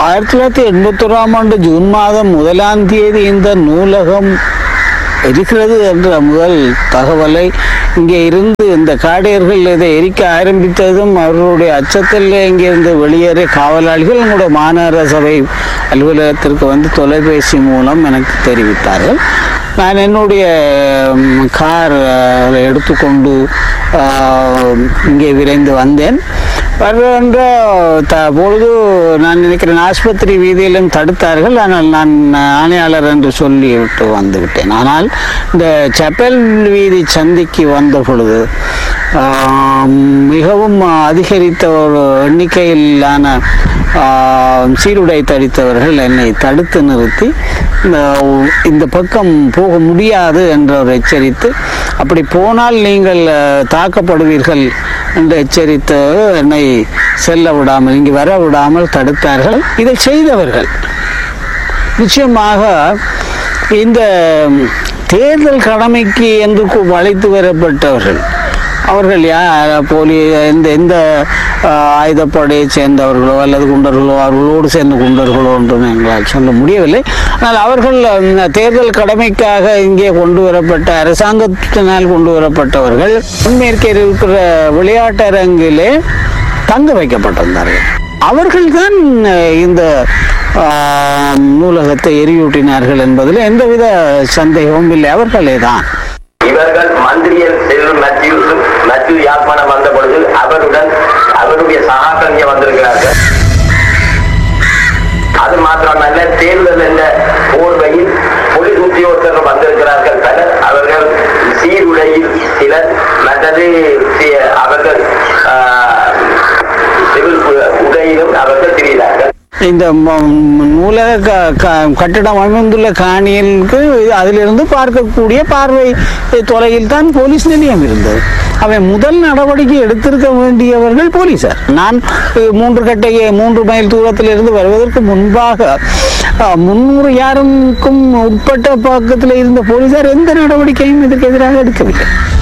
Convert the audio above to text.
ஆயிரத்தி தொள்ளாயிரத்தி எண்பத்தோராம் ஆண்டு ஜூன் மாதம் முதலாம் தேதி இந்த நூலகம் இருக்கிறது என்ற முதல் தகவலை இங்கே இருந்து இந்த காடையர்கள் இதை எரிக்க ஆரம்பித்ததும் அவர்களுடைய அச்சத்தில் இங்கிருந்து வெளியேறிய காவலாளிகள் எங்களுடைய மாநகர சபை அலுவலகத்திற்கு வந்து தொலைபேசி மூலம் எனக்கு தெரிவித்தார்கள் நான் என்னுடைய ம், கார் அஹ், எடுத்துக்கொண்டு ஆஹ், இங்கே விரைந்து வந்தேன் வருகின்ற த பொழுது நான் நினைக்கிறேன் ஆஸ்பத்திரி வீதியிலும் தடுத்தார்கள் ஆனால் நான் ஆணையாளர் என்று சொல்லிவிட்டு வந்து விட்டேன் ஆனால் இந்த செப்பல் வீதி சந்திக்கு வந்த பொழுது ஆஹ், மிகவும் அதிகரித்த ஒரு எண்ணிக்கையிலான ஆஹ், சீருடை தடித்தவர்கள் என்னை தடுத்து நிறுத்தி இந்த இந்த பக்கம் போக முடியாது என்று அவர் எச்சரித்து அப்படி போனால் நீங்கள் அஹ், தாக்கப்படுவீர்கள் என்று எச்சரித்து என்னை செல்ல விடாமல் இங்கு வர விடாமல் தடுத்தார்கள் இதை செய்தவர்கள் நிச்சயமாக இந்த தேர்தல் கடமைக்கு என்று கு- அழைத்து வரப்பட்டவர்கள் அவர்கள் யார் போலி எந்த எந்த ஆஹ், ஆயுதப்படையை சேர்ந்தவர்களோ அல்லது குண்டர்களோ அவர்களோடு சேர்ந்த குண்டர்களோ என்று எங்களால் சொல்ல முடியவில்லை ஆனால் அவர்கள் ம், தேர்தல் கடமைக்காக இங்கே கொண்டு வரப்பட்ட அரசாங்கத்தினால் கொண்டு வரப்பட்டவர்கள் தென்மேற்கே இருக்கிற விளையாட்டரங்கிலே தங்க வைக்கப்பட்டிருந்தார்கள் அவர்கள்தான் அஹ், இந்த ஆஹ், நூலகத்தை எரியூட்டினார்கள் என்பதில் எந்தவித சந்தேகமும் இல்லை அவர்களே தான் இவர்கள் மந்திரியர் செல்வம் மத்தியூ மத்தியூ யாழ்ப்பாணம் வந்த பொழுது அவருடன் அவருடைய சகாக்கள் இங்கே வந்திருக்கிறார்கள் அது மாத்திரமல்ல தேர்தல் என்ற போர்வையில் போலீஸ் உத்தியோகத்தர்கள் வந்திருக்கிறார்கள் பலர் அவர்கள் சீருடையில் சிலர் மற்றது சி- அவர்கள் ஆஹ், சிவில் உ- உடையிலும் அவர்கள் திரிகிறார்கள் இந்த ம- ம- நூலக க- க- கட்டிடம் அமைந்துள்ள காணியலுக்கு அதிலிருந்து பார்க்கக்கூடிய பார்வை தொலையில் தான் போலீஸ் நிலையம் இருந்தது அவன் முதல் நடவடிக்கை எடுத்திருக்க வேண்டியவர்கள் போலீசார் நான் அஹ், மூன்று கட்டைய மூன்று மைல் தூரத்தில் இருந்து வருவதற்கு முன்பாக அஹ், முன்னூறு யாருக்கும் உட்பட்ட பக்கத்தில் இருந்த போலீசார் எந்த நடவடிக்கையும் இதற்கு எதிராக எடுக்கவில்லை